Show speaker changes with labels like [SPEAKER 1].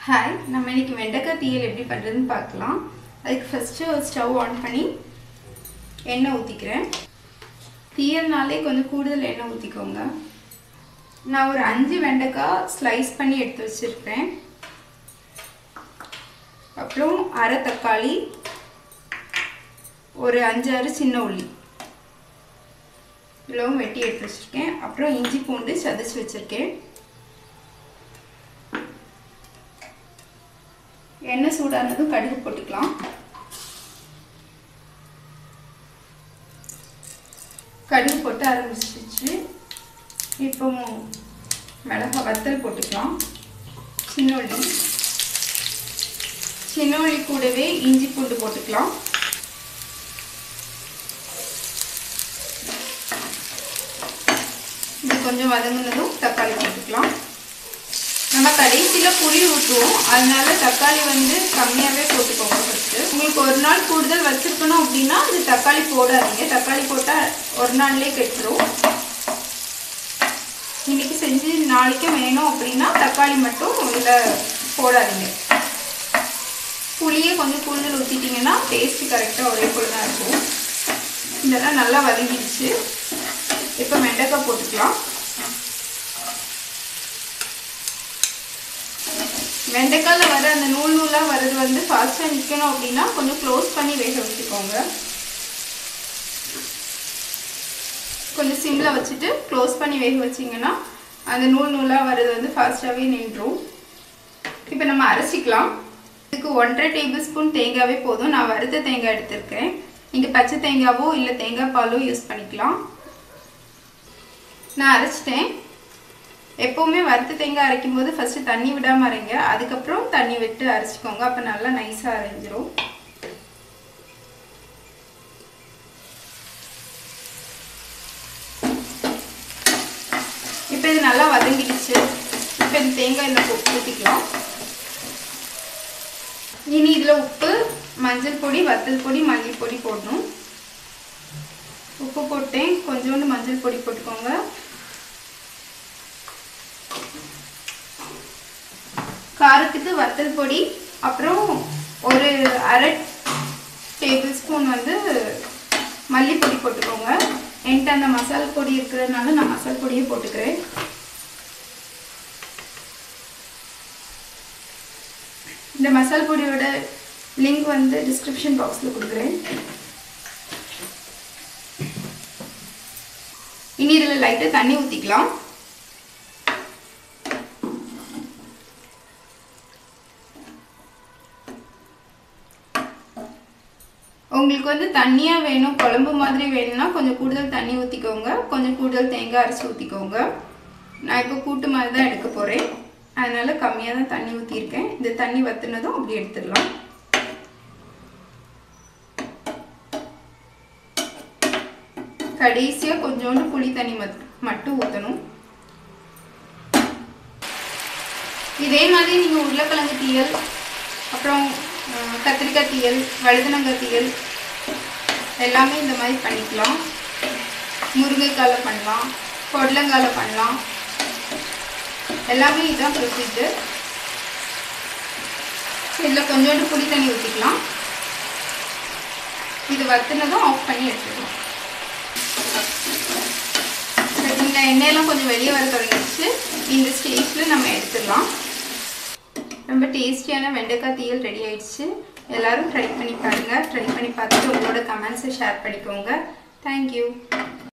[SPEAKER 1] hi நம்ம இன்னைக்கு வெண்டைக்காய் தீயல் எப்படி பண்ணுறதுன்னு பார்க்கலாம் அதுக்கு ஃபஸ்ட்டு ஸ்டவ் ஆன் பண்ணி எண்ணெய் ஊற்றிக்கிறேன் தீயல்னாலே கொஞ்சம் கூடுதல் எண்ணெய் ஊற்றிக்கோங்க நான் ஒரு அஞ்சு வெண்டைக்காய் ஸ்லைஸ் பண்ணி எடுத்து வச்சுருக்கேன் அப்புறம் அரை தக்காளி ஒரு அஞ்சாறு சின்ன உள்ளி இவ்வளவும் வெட்டி எடுத்து வச்சுருக்கேன் அப்புறம் இஞ்சி பூண்டு சதைச்சி வச்சுருக்கேன் எண்ணெய் சூடானதும் கடுகு போட்டுக்கலாம் கடுகு போட்டு ஆரம்பிச்சிச்சு இப்போ மிளகா வத்தல் போட்டுக்கலாம் சின்ன உள்ளி சின்ன உள்ளி கூடவே இஞ்சி பூண்டு போட்டுக்கலாம் இது கொஞ்சம் வதங்கினதும் தக்காளி போட்டுக்கலாம் நம்ம கடைசியில் புளி ஊற்றுவோம் அதனால தக்காளி வந்து கம்மியாகவே போட்டுக்கோங்க ஃபஸ்ட்டு உங்களுக்கு ஒரு நாள் கூடுதல் வச்சுருக்கணும் அப்படின்னா அது தக்காளி போடாதீங்க தக்காளி போட்டால் ஒரு நாள்லேயே கெட்டுரும் இன்னைக்கு செஞ்சு நாளைக்கு வேணும் அப்படின்னா தக்காளி மட்டும் இதில் போடாதீங்க புளியே கொஞ்சம் கூடுதல் ஊற்றிட்டிங்கன்னா டேஸ்ட்டு கரெக்டாக ஒரே போல் தான் இருக்கும் இதெல்லாம் நல்லா வதங்கிடுச்சு இப்போ வெண்டைக்காய் போட்டுக்கலாம் வெண்டைக்காயில் வர அந்த நூல் நூலாக வர்றது வந்து ஃபாஸ்ட்டாக நிற்கணும் அப்படின்னா கொஞ்சம் க்ளோஸ் பண்ணி வேக வச்சுக்கோங்க கொஞ்சம் சிம்மில் வச்சுட்டு க்ளோஸ் பண்ணி வேக வச்சிங்கன்னா அந்த நூல் நூலாக வர்றது வந்து ஃபாஸ்ட்டாகவே நின்றும் இப்போ நம்ம அரைச்சிக்கலாம் இதுக்கு ஒன்றரை டேபிள் ஸ்பூன் தேங்காவே போதும் நான் வறுத்த தேங்காய் எடுத்திருக்கேன் நீங்கள் பச்சை தேங்காவோ இல்லை தேங்காய் பாலோ யூஸ் பண்ணிக்கலாம் நான் அரைச்சிட்டேன் எப்போவுமே வறுத்த தேங்காய் அரைக்கும் போது ஃபஸ்ட்டு தண்ணி விடாமல் அரைங்க அதுக்கப்புறம் தண்ணி விட்டு அரைச்சிக்கோங்க அப்போ நல்லா நைஸாக அரைஞ்சிரும் இப்போ இது நல்லா வதங்கிடுச்சு இப்போ இந்த தேங்காய் இந்த ஊற்றிக்கலாம் இனி இதில் உப்பு மஞ்சள் பொடி வத்தல் பொடி மல்லி பொடி போடணும் உப்பு போட்டேன் கொஞ்சோண்டு மஞ்சள் பொடி போட்டுக்கோங்க காரத்துக்கு வத்தல் பொடி அப்புறம் ஒரு அரை டேபிள் ஸ்பூன் வந்து மல்லிப்பொடி போட்டுக்கோங்க என்கிட்ட அந்த மசால் பொடி இருக்கிறதுனால நான் மசால் பொடியே போட்டுக்கிறேன் இந்த மசால் பொடியோட லிங்க் வந்து டிஸ்கிரிப்ஷன் பாக்ஸில் கொடுக்குறேன் இனி இதில் லைட்டாக தண்ணி ஊற்றிக்கலாம் உங்களுக்கு வந்து தண்ணியாக வேணும் குழம்பு மாதிரி வேணும்னா கொஞ்சம் கூடுதல் தண்ணி ஊற்றிக்கோங்க கொஞ்சம் கூடுதல் தேங்காய் அரைச்சி ஊற்றிக்கோங்க நான் இப்போ கூட்டு மாதிரி தான் எடுக்க போகிறேன் அதனால் கம்மியாக தான் தண்ணி ஊற்றிருக்கேன் இந்த தண்ணி வத்துனதும் அப்படி எடுத்துடலாம் கடைசியாக கொஞ்சோண்டு புளி தண்ணி மட்டும் ஊற்றணும் இதே மாதிரி நீங்கள் உருளைக்கிழங்கு தீயல் அப்புறம் கத்திரிக்காய் தீயல் வழுதனங்காய் தீயல் எல்லாமே இந்த மாதிரி பண்ணிக்கலாம் முருங்கைக்காயில் பண்ணலாம் பொடலங்காயில் பண்ணலாம் எல்லாமே இதுதான் ப்ரொசீஜர் இதில் கொஞ்சோண்டு புளி தண்ணி ஊற்றிக்கலாம் இது வத்துனதும் ஆஃப் பண்ணி எடுத்துக்கலாம் இந்த எண்ணெயெல்லாம் கொஞ்சம் வெளியே வர தொடங்கிடுச்சு இந்த ஸ்டேஜில் நம்ம எடுத்துடலாம் ரொம்ப டேஸ்டியான வெண்டைக்காய் தீயல் ரெடி ஆயிடுச்சு எல்லாரும் ட்ரை பண்ணி பாருங்கள் ட்ரை பண்ணி பார்த்துட்டு உங்களோட கமெண்ட்ஸை ஷேர் பண்ணிக்கோங்க தேங்க்யூ